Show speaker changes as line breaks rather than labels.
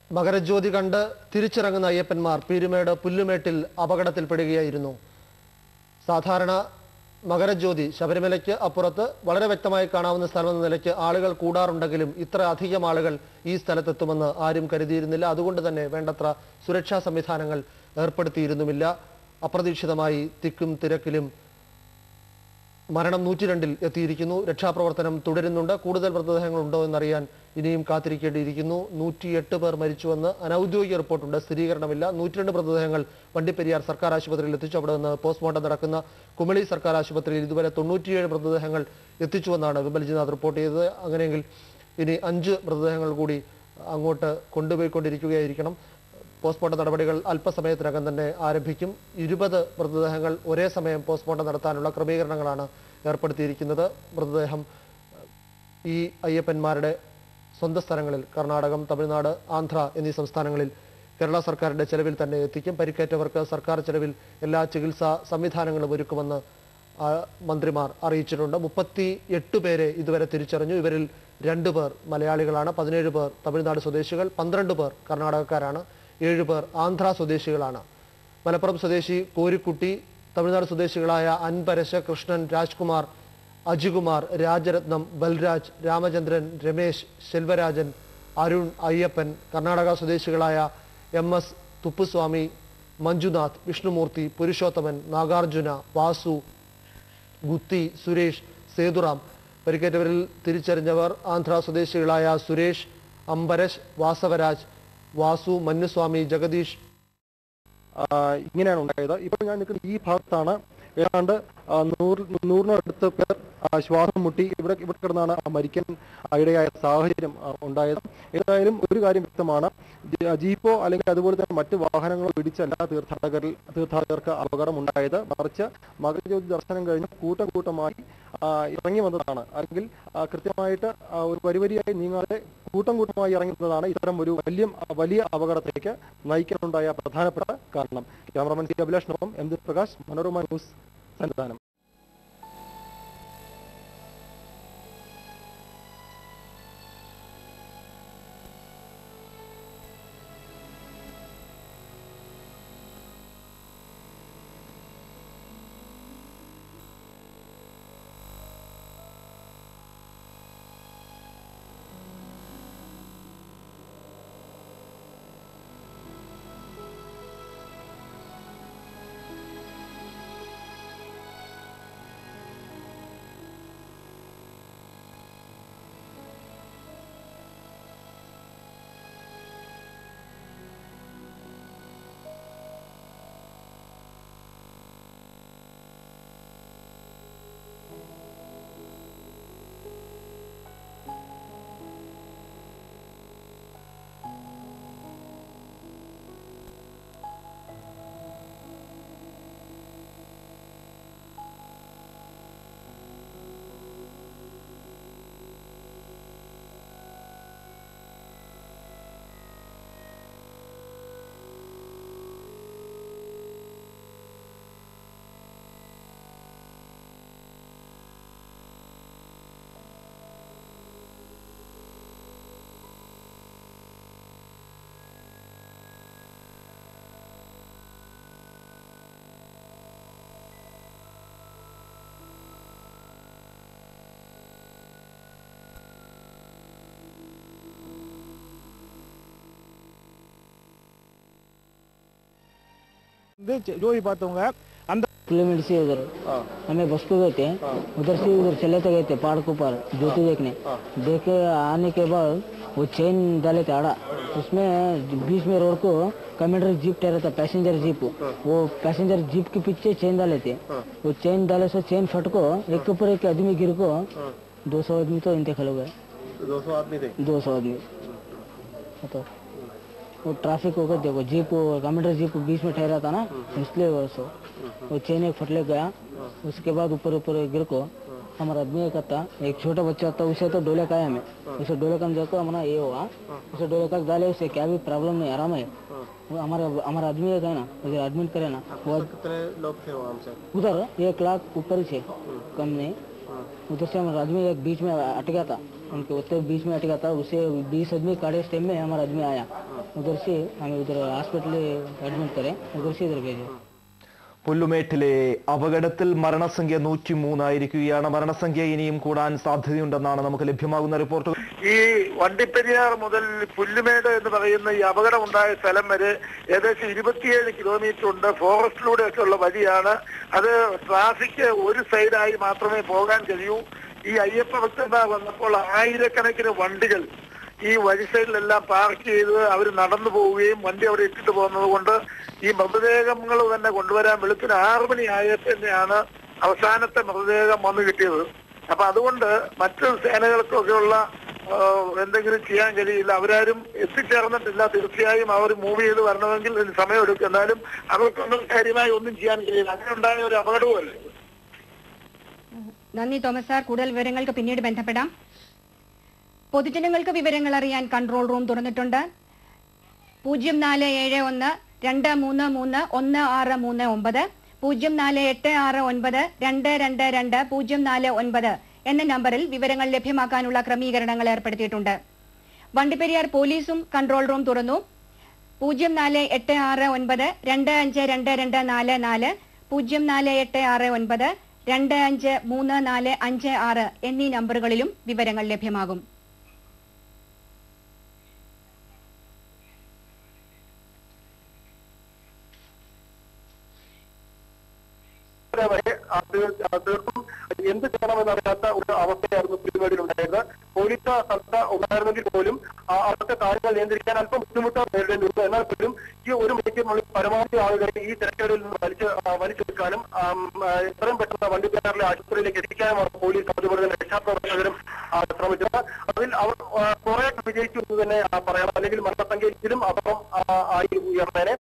മകരജ്യോതി കണ്ട് തിരിച്ചിറങ്ങുന്ന അയ്യപ്പന്മാർ പീരുമേട് പുല്ലുമേട്ടിൽ അപകടത്തിൽപ്പെടുകയായിരുന്നു സാധാരണ മകരജ്യോതി ശബരിമലയ്ക്ക് അപ്പുറത്ത് വളരെ വ്യക്തമായി കാണാവുന്ന സ്ഥലമെന്ന നിലയ്ക്ക് ആളുകൾ കൂടാറുണ്ടെങ്കിലും ഇത്ര അധികം ആളുകൾ ഈ സ്ഥലത്തെത്തുമെന്ന് ആരും കരുതിയിരുന്നില്ല അതുകൊണ്ട് തന്നെ വേണ്ടത്ര സുരക്ഷാ സംവിധാനങ്ങൾ ഏർപ്പെടുത്തിയിരുന്നുമില്ല അപ്രതീക്ഷിതമായി തിക്കും തിരക്കിലും മരണം നൂറ്റിരണ്ടിൽ എത്തിയിരിക്കുന്നു രക്ഷാപ്രവർത്തനം തുടരുന്നുണ്ട് കൂടുതൽ മൃതദേഹങ്ങൾ ഉണ്ടോ എന്നറിയാൻ ഇനിയും കാത്തിരിക്കേണ്ടിയിരിക്കുന്നു നൂറ്റിയെട്ട് പേർ മരിച്ചുവെന്ന് അനൌദ്യോഗിക റിപ്പോർട്ടുണ്ട് സ്ഥിരീകരണമില്ല നൂറ്റിരണ്ട് മൃതദേഹങ്ങൾ വണ്ടിപ്പെരിയാർ സർക്കാർ ആശുപത്രിയിൽ എത്തിച്ചു അവിടെ നിന്ന് പോസ്റ്റ്മോർട്ടം നടക്കുന്ന കുമളി സർക്കാർ ആശുപത്രിയിൽ ഇതുവരെ തൊണ്ണൂറ്റിയേഴ് മൃതദേഹങ്ങൾ എത്തിച്ചുവെന്നാണ് വിമൽജിനാഥ് റിപ്പോർട്ട് ചെയ്തത് അങ്ങനെയെങ്കിൽ ഇനി അഞ്ച് മൃതദേഹങ്ങൾ കൂടി അങ്ങോട്ട് കൊണ്ടുപോയിക്കൊണ്ടിരിക്കുകയായിരിക്കണം പോസ്റ്റ്മോർട്ടം നടപടികൾ അല്പസമയത്തിനകം തന്നെ ആരംഭിക്കും ഇരുപത് മൃതദേഹങ്ങൾ ഒരേ സമയം പോസ്റ്റ്മോർട്ടം നടത്താനുള്ള ക്രമീകരണങ്ങളാണ് ഏർപ്പെടുത്തിയിരിക്കുന്നത് മൃതദേഹം ഈ അയ്യപ്പന്മാരുടെ സ്വന്തം സ്ഥലങ്ങളിൽ കർണാടകം തമിഴ്നാട് ആന്ധ്ര എന്നീ സംസ്ഥാനങ്ങളിൽ കേരള സർക്കാരിന്റെ ചെലവിൽ തന്നെ എത്തിക്കും പരിക്കേറ്റവർക്ക് സർക്കാർ ചെലവിൽ എല്ലാ ചികിത്സാ സംവിധാനങ്ങളും ഒരുക്കുമെന്ന് ആ, മന്ത്രിമാർ അറിയിച്ചിട്ടുണ്ട് മുപ്പത്തി എട്ട് പേരെ ഇതുവരെ തിരിച്ചറിഞ്ഞു ഇവരിൽ രണ്ടു പേർ മലയാളികളാണ് പതിനേഴ് പേർ തമിഴ്നാട് സ്വദേശികൾ പന്ത്രണ്ട് പേർ കർണാടകക്കാരാണ് ഏഴ് പേർ ആന്ധ്ര സ്വദേശികളാണ് മലപ്പുറം സ്വദേശി കോരിക്കുട്ടി തമിഴ്നാട് സ്വദേശികളായ അൻപരശ കൃഷ്ണൻ രാജ്കുമാർ അജികുമാർ രാജരത്നം ബൽരാജ് രാമചന്ദ്രൻ രമേശ് ശെൽവരാജൻ അരുൺ അയ്യപ്പൻ കർണാടക സ്വദേശികളായ എം എസ് തുപ്പുസ്വാമി മഞ്ജുനാഥ് വിഷ്ണുമൂർത്തി പുരുഷോത്തമൻ നാഗാർജുന വാസു ഗുത്തി സുരേഷ് സേതുറാം പരിക്കേറ്റവരിൽ തിരിച്ചറിഞ്ഞവർ ആന്ധ്ര സ്വദേശികളായ സുരേഷ് അംബരശ് വാസവരാജ് വാസു മന്നുസ്വാമി ജഗദീഷ്
ആ, ഇങ്ങനെയാണ് ഉണ്ടായത് ഇപ്പോൾ ഞാൻ നിൽക്കുന്ന ഈ ഭാഗത്താണ് ഏതാണ്ട് ആ, നൂറ് നൂറിനടുത്ത് പേർ ആ, ശ്വാസം മുട്ടി ഇവിടെ ഇവിടെ കിടന്നാണ് ആ മരിക്കാൻ ഇടയായ സാഹചര്യം ആ, ഉണ്ടായത് ഏതായാലും ഒരു കാര്യം വ്യക്തമാണ് ജ- ജീപ്പോ അല്ലെങ്കിൽ അതുപോലെ തന്നെ മറ്റ് വാഹനങ്ങളോ പിടിച്ചല്ല തീർത്ഥാടകരിൽ തീർത്ഥാടകർക്ക് അപകടം ഉണ്ടായത് മറിച്ച് മകരജ്യോതി ദർശനം കഴിഞ്ഞ് കൂട്ടം കൂട്ടമായി ആ, ഇറങ്ങി വന്നതാണ് അല്ലെങ്കിൽ ആ, കൃത്യമായിട്ട് ആ, ഒരു വരിവരിയായി നീങ്ങാതെ കൂട്ടം കൂട്ടമായി ഇറങ്ങി വന്നതാണ് ഇത്തരം ഒരു വലിയ വലിയ അപകടത്തിലേക്ക് നയിക്കാനുണ്ടായ പ്രധാനപ്പെട്ട കാരണം ക്യാമറമാൻ സി അഭിലാഷിനൊപ്പം M G Prakash Manorama news Sannidhanam
வந்து ஜோதி பார்த்தவங்க அந்த
किलोमीटर से उधर हमें बस पे गए थे उधर से उधर चले तो गए थे पहाड़ के ऊपर ज्योति देखने देख के आने के बाद वो चेन डाले थे आड़ा उसमें बीच में रोड को कमेंडर जीप ठहरा था पैसेंजर जीप वो पैसेंजर जीप के पीछे चेन डाले थे वो चेन डाले से चेन फट को एक के ऊपर एक आदमी गिर को दो सौ आदमी तो इंतकाल हो गए
दो सौ आदमी थे
दो सौ आदमी तो वो ट्रैफिक हो गया देखो जीप कमेंडर जीप बीच में ठहरा था ना इसलिए वो सो वो चेन एक फटले गया उसके बाद ऊपर ऊपर गिर को हमारा आदमी एक था एक छोटा बच्चा था उसे तो डोले का है हमें उसे डोले का जाकर हमारा ये हुआ उसे डोले का डाले उसे क्या भी प्रॉब्लम नहीं आराम है वो हमारा हमारा आदमी एक है ना उसे एडमिट करे ना वो
कितने लोग थे वहाँ से
उधर एक लाख ऊपर ही थे कम नहीं उधर से हमारा आदमी एक बीच में अटका था उनके उत्तर बीच में अटका था उसे बीस आदमी काटे इस टाइम में हमारा आदमी आया उधर से हमें उधर हॉस्पिटल एडमिट करें उधर से इधर भेजे
പുല്ലുമേട്ടിലെ അപകടത്തിൽ മരണസംഖ്യ നൂറ്റി മൂന്നായിരിക്കുകയാണ് മരണസംഖ്യ ഇനിയും കൂടാൻ സാധ്യതയുണ്ടെന്നാണ് നമുക്ക് ലഭ്യമാകുന്ന റിപ്പോർട്ടുകൾ
ഈ വണ്ടിപ്പെരിയാർ മുതൽ പുല്ലുമേട് എന്ന് പറയുന്ന ഈ അപകടം ഉണ്ടായ സ്ഥലം വരെ ഏകദേശം ഇരുപത്തിയേഴ് കിലോമീറ്റർ ഉണ്ട് ഫോറസ്റ്റിലൂടെ ഒക്കെ ഉള്ള വഴിയാണ് അത് ട്രാഫിക് ഒരു സൈഡായി മാത്രമേ പോകാൻ കഴിയൂ ഈ അയ്യപ്പ ഭക്തന്മാർ വന്നപ്പോൾ ആയിരക്കണക്കിന് വണ്ടികൾ ഈ വഴി സൈഡിലെല്ലാം പാർക്ക് ചെയ്ത് അവർ നടന്നു പോവുകയും വണ്ടി അവിടെ ഇട്ടിട്ട് പോകുന്നത് കൊണ്ട് ഈ മൃതദേഹങ്ങൾ തന്നെ കൊണ്ടുവരാൻ വെളുപ്പിന് ആറു മണി ആയപ്പോൾ തന്നെയാണ് അവസാനത്തെ മൃതദേഹം വന്നു കിട്ടിയത് അപ്പൊ അതുകൊണ്ട് മറ്റു സേനകൾക്കൊക്കെയുള്ള ആ, എന്തെങ്കിലും ചെയ്യാൻ കഴിയില്ല അവരാരും എത്തിച്ചേർന്നിട്ടില്ല തീർച്ചയായും അവർ മൂവ് ചെയ്ത് വരണമെങ്കിൽ ഇതിന് സമയമെടുക്കും എന്നാലും അവർക്കൊന്നും കാര്യമായി ഒന്നും ചെയ്യാൻ കഴിയില്ല അങ്ങനെ ഉണ്ടായ ഒരു അപകടവുമല്ലേ
നന്ദി തോമസ് സാർ കൂടുതൽ വിവരങ്ങൾക്ക് പിന്നീട് ബന്ധപ്പെടാം പൊതുജനങ്ങൾക്ക് വിവരങ്ങൾ അറിയാൻ കൺട്രോൾ റൂം തുറന്നിട്ടുണ്ട് പൂജ്യം നാല് ഏഴ് ഒന്ന് രണ്ട് മൂന്ന് മൂന്ന് ഒന്ന് ആറ് മൂന്ന് ഒമ്പത് പൂജ്യം നാല് എട്ട് ആറ് ഒൻപത് രണ്ട് രണ്ട് രണ്ട് പൂജ്യം നാല് ഒൻപത് എന്ന നമ്പറിൽ വിവരങ്ങൾ ലഭ്യമാക്കാനുള്ള ക്രമീകരണങ്ങൾ ഏർപ്പെടുത്തിയിട്ടുണ്ട് വണ്ടിപ്പെരിയാർ പോലീസും കൺട്രോൾ റൂം തുറന്നു പൂജ്യം നാല് എട്ട് ആറ് ഒൻപത് രണ്ട് അഞ്ച് രണ്ട് രണ്ട് നാല് നാല് പൂജ്യം നാല് എട്ട് ആറ് ഒൻപത് രണ്ട് അഞ്ച് മൂന്ന് നാല് അഞ്ച് ആറ് എന്നീ നമ്പറുകളിലും വിവരങ്ങൾ ലഭ്യമാകും
വരെ അത് തീർത്തും എന്ത് ചെയ്യണമെന്നറിയാത്ത ഒരു അവസ്ഥയായിരുന്നു പുലിമേടിൽ ഉണ്ടായത് പോലീസ് ശ്രദ്ധ ഉണ്ടായിരുന്നെങ്കിൽ പോലും ആ അവിടുത്തെ കാര്യങ്ങൾ നിയന്ത്രിക്കാൻ അല്പം ബുദ്ധിമുട്ട് നേരിടേണ്ടി വന്നു എന്നാൽ പോലും ഈ ഒരു മണിക്കൂറിനുള്ളിൽ പരമാവധി ആളുകളെ ഈ തിരക്കേടിൽ നിന്ന് വലിച്ച് ആ, വലിച്ചെടുക്കാനും ആം, ആ, എത്രയും പെട്ടെന്ന് വണ്ടിക്കാരിലെ ആശുപത്രിയിലേക്ക് എത്തിക്കാനുമാണ് പോലീസ് അതുപോലെ തന്നെ രക്ഷാപ്രവർത്തകരും ആ, ശ്രമിച്ചത് അതിൽ അവർ ആ, കുറെ വിജയിച്ചു എന്ന് തന്നെ ആ, പറയാം അല്ലെങ്കിൽ മരണസംഖ്യ ഇതിലും അപ്പുറം ആ, ആയി ഉയർന്നേനെ